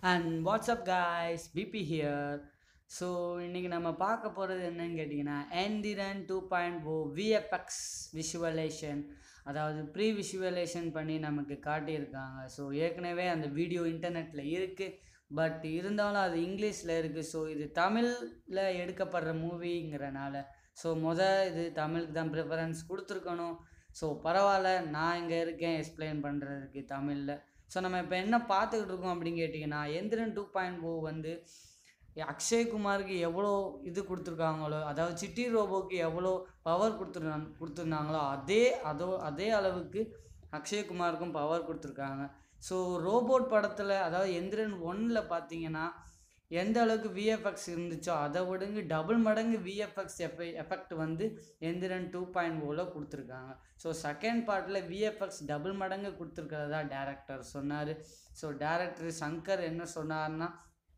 and what's up guys BB here so இன்றைக்கி நம்ம பார்க்க போகிறது என்னன்னு கேட்டிங்கன்னா Enthiran two point O VFX visualisation அதாவது ப்ரீ விஷுவலேஷன் பண்ணி நமக்கு காட்டியிருக்காங்க ஸோ ஏற்கனவே அந்த வீடியோ இன்டர்நெட்டில் இருக்குது பட் இருந்தாலும் அது இங்கிலீஷில் இருக்குது ஸோ இது தமிழில் எடுக்கப்படுற மூவிங்கிறனால ஸோ மொதல் இது தமிழுக்கு தான் ப்ரிஃபரன்ஸ் கொடுத்துருக்கணும் ஸோ பரவாயில்ல நான் இங்கே இருக்கேன் எக்ஸ்பிளைன் பண்ணுறதுக்கு தமிழில் ஸோ நம்ம இப்போ என்ன பார்த்துக்கிட்டு இருக்கோம் அப்படின்னு கேட்டிங்கன்னா எந்திரன் டூ பாயிண்ட் ஓ வந்து அக்ஷய்குமாருக்கு எவ்வளோ இது கொடுத்துருக்காங்களோ அதாவது சிட்டி ரோபோக்கு எவ்வளோ பவர் கொடுத்துருந்தாங்க கொடுத்துருந்தாங்களோ அதே அதோ அதே அளவுக்கு அக்ஷய்குமாருக்கும் பவர் கொடுத்துருக்காங்க ஸோ ரோபோட் படத்தில் அதாவது எந்திரன் ஒன்னில் பார்த்தீங்கன்னா எந்த அளவுக்கு விஎஃப்எக்ஸ் இருந்துச்சோ அதை விடுங்க டபுள் மடங்கு விஎஃப்எக்ஸ் எஃபெ எஃபெக்ட் வந்து எந்திரன் டூ பாயிண்ட் ஓவில் கொடுத்துருக்காங்க ஸோ செகண்ட் பார்ட்டில் விஎஃப்எக்ஸ் டபுள் மடங்கு கொடுத்துருக்கிறதா டேரக்டர் சொன்னார் ஸோ டேரக்டர் சங்கர் என்ன சொன்னார்னா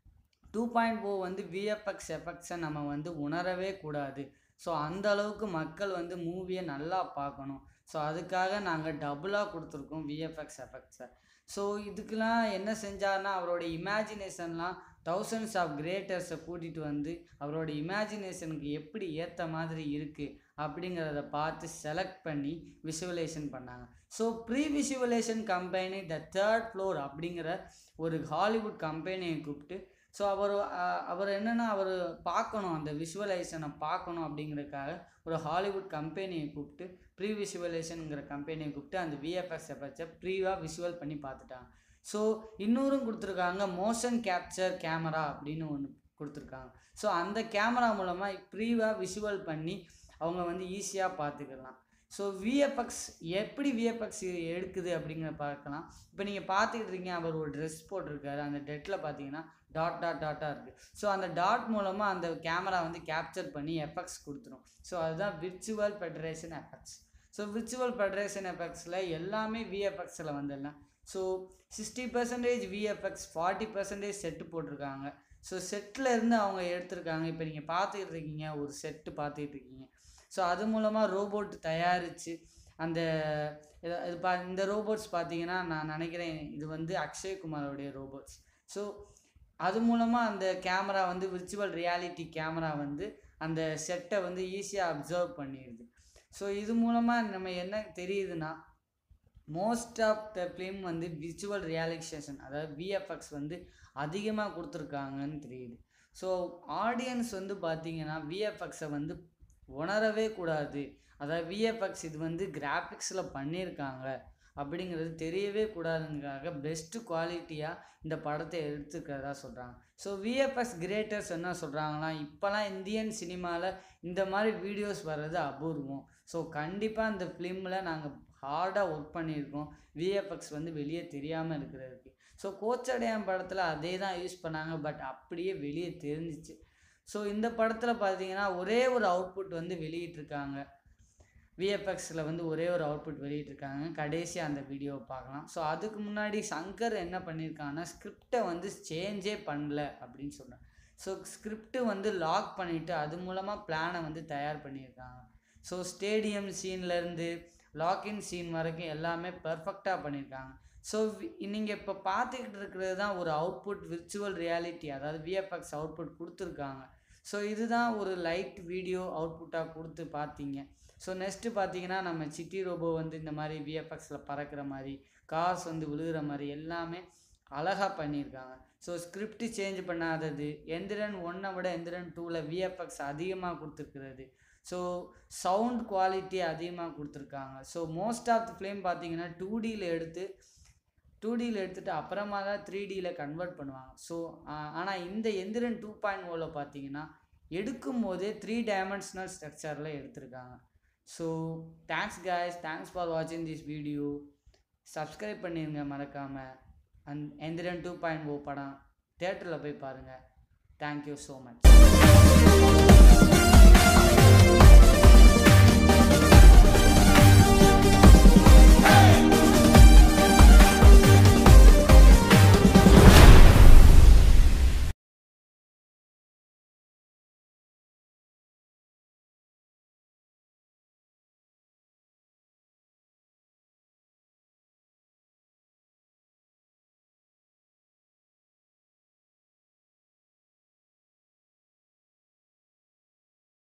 டூ பாயிண்ட் ஓ வந்து விஎஃப்எக்ஸ் எஃபெக்ட்ஸை நம்ம வந்து உணரவே கூடாது ஸோ அந்த அளவுக்கு மக்கள் வந்து மூவியை நல்லா பார்க்கணும் ஸோ அதுக்காக நாங்கள் டபுளாக கொடுத்துருக்கோம் விஎஃப்எக்ஸ் எஃபெக்ட்ஸை ஸோ இதுக்கெலாம் என்ன செஞ்சார்னா அவரோட இமேஜினேஷன்லாம் தௌசண்ட்ஸ் ஆஃப் கிரியேட்டர்ஸை கூட்டிகிட்டு வந்து அவரோட இமேஜினேஷனுக்கு எப்படி ஏற்ற மாதிரி இருக்குது அப்படிங்கிறத பார்த்து செலக்ட் பண்ணி விஷுவலேஷன் பண்ணாங்க so pre visualisation company the third floor அப்படிங்கிற ஒரு ஹாலிவுட் கம்பெனியை கூப்பிட்டு ஸோ அவர் அவர் என்னென்னா அவர் பார்க்கணும் அந்த விஷுவலைசனை பார்க்கணும் அப்படிங்கிறதுக்காக ஒரு ஹாலிவுட் கம்பெனியை கூப்பிட்டு ப்ரீ விஷுவலேஷனுங்கிற கம்பெனியை கூப்பிட்டு அந்த விஎஃப்எக்ஸை பற்றி ப்ரீவாக விஷுவல் பண்ணி பார்த்துட்டாங்க ஸோ இன்னொரும் கொடுத்துருக்காங்க மோஷன் கேப்சர் கேமரா அப்படின்னு ஒன்று கொடுத்துருக்காங்க ஸோ அந்த கேமரா மூலமாக ப்ரீவாக விஷுவல் பண்ணி அவங்க வந்து ஈஸியாக பார்த்துக்கலாம் ஸோ விஎஃப்எக்ஸ் எப்படி விஎஃப்எக்ஸ் எடுக்குது அப்படிங்கிற பார்க்கலாம் இப்போ நீங்கள் பார்த்துக்கிட்டு இருக்கீங்க அவர் ஒரு ட்ரெஸ் போட்டிருக்காரு அந்த டெட்டில் பார்த்தீங்கன்னா டாட் டாட் டாட்டாக இருக்குது ஸோ அந்த டாட் மூலமாக அந்த கேமரா வந்து கேப்சர் பண்ணி எஃபெக்ட்ஸ் கொடுத்துரும் ஸோ அதுதான் virtual federation effects so virtual federation எஃபெக்ட்ஸில் எல்லாமே விஎஃப்எக்ஸில் வந்துடலாம் so sixty percentage VFX forty percentage set போட்டிருக்காங்க ஸோ செட்டில் இருந்து அவங்க எடுத்திருக்காங்க இப்போ நீங்கள் பார்த்துக்கிட்டு இருக்கீங்க ஒரு செட்டு பார்த்துக்கிட்டு இருக்கீங்க ஸோ அது மூலமாக ரோபோட் தயாரித்து அந்த இது இது பா இந்த ரோபோட்ஸ் பார்த்தீங்கன்னா நான் நினைக்கிறேன் இது வந்து அக்ஷய்குமாரோடைய ரோபோட்ஸ் ஸோ அது மூலமாக அந்த கேமரா வந்து விர்ச்சுவல் ரியாலிட்டி கேமரா வந்து அந்த செட்டை வந்து ஈஸியாக அப்சர்வ் பண்ணிடுது ஸோ இது மூலமாக நம்ம என்ன தெரியுதுன்னா மோஸ்ட் ஆஃப் த ஃபிலிம் வந்து விர்ச்சுவல் ரியாலிசேஷன் அதாவது விஎஃப்எக்ஸ் வந்து அதிகமாக கொடுத்துருக்காங்கன்னு தெரியுது ஸோ ஆடியன்ஸ் வந்து பார்த்தீங்கன்னா விஎஃப்எக்ஸை வந்து உணரவே கூடாது அதாவது விஎஃப்எக்ஸ் இது வந்து கிராஃபிக்ஸில் பண்ணியிருக்காங்க அப்படிங்கிறது தெரியவே கூடாதுங்கிறதுக்காக பெஸ்ட்டு குவாலிட்டியாக இந்த படத்தை எடுத்துக்கிறதா சொல்கிறாங்க ஸோ விஎஃப்எக்ஸ் கிரியேட்டர்ஸ் என்ன சொல்கிறாங்கன்னா இப்போலாம் இந்தியன் சினிமாவில் இந்த மாதிரி வீடியோஸ் வர்றது அபூர்வம் ஸோ கண்டிப்பாக இந்த ஃபிலிமில் நாங்கள் ஹார்டாக ஒர்க் பண்ணியிருக்கோம் விஎஃப்எக்ஸ் வந்து வெளியே தெரியாமல் இருக்கிறதுக்கு ஸோ கோச்சடையான் படத்தில் அதே தான் யூஸ் பண்ணாங்க பட் அப்படியே வெளியே தெரிஞ்சிச்சு ஸோ இந்த படத்தில் பார்த்தீங்கன்னா ஒரே ஒரு அவுட்புட் வந்து வெளியிட்ருக்காங்க விஎஃப்எக்ஸில் வந்து ஒரே ஒரு அவுட்புட் வெளியிட்ருக்காங்க கடைசியாக அந்த வீடியோவை பார்க்கலாம் ஸோ அதுக்கு முன்னாடி சங்கர் என்ன பண்ணியிருக்காங்கன்னா ஸ்கிரிப்டை வந்து சேஞ்சே பண்ணல அப்படின்னு சொல்கிறாங்க ஸோ ஸ்கிரிப்டு வந்து லாக் பண்ணிவிட்டு அது மூலமாக பிளானை வந்து தயார் பண்ணியிருக்காங்க ஸோ ஸ்டேடியம் சீன்லேருந்து லாக்இன் சீன் வரைக்கும் எல்லாமே பர்ஃபெக்டாக பண்ணியிருக்காங்க ஸோ நீங்கள் இப்போ பார்த்துக்கிட்டு இருக்கிறது தான் ஒரு அவுட்புட் விர்ச்சுவல் ரியாலிட்டி அதாவது விஎஃப்எக்ஸ் அவுட்புட் கொடுத்துருக்காங்க ஸோ இதுதான் ஒரு லைட் வீடியோ அவுட்புட்டாக கொடுத்து பார்த்தீங்க ஸோ நெக்ஸ்ட்டு பார்த்தீங்கன்னா நம்ம சிட்டி ரோபோ வந்து இந்த மாதிரி விஎஃப்எக்ஸில் பறக்கிற மாதிரி கார்ஸ் வந்து விழுகிற மாதிரி எல்லாமே அழகாக பண்ணியிருக்காங்க ஸோ ஸ்கிரிப்ட் சேஞ்ச் பண்ணாதது எந்திரன் ஒன்னை விட எந்திரன் டூவில் விஎஃப்எக்ஸ் அதிகமாக கொடுத்துருக்குறது ஸோ சவுண்ட் குவாலிட்டி அதிகமாக கொடுத்துருக்காங்க so most of the film பார்த்தீங்கன்னா டூ டியில் எடுத்து டூ டியில் எடுத்துகிட்டு அப்புறமா தான் த்ரீ டியில் கன்வெர்ட் பண்ணுவாங்க ஸோ ஆனால் இந்த எந்திரன் டூ பாயிண்ட் ஓவில் பார்த்தீங்கன்னா எடுக்கும் போதே த்ரீ டைமென்ஷனல் ஸ்ட்ரக்சரில் எடுத்திருக்காங்க so thanks guys thanks for வாட்சிங் திஸ் வீடியோ சப்ஸ்கிரைப் பண்ணிடுங்க மறக்காமல் and Enthiran two point O படம் தேட்டரில் போய் பாருங்கள் தேங்க்யூ ஸோ மச்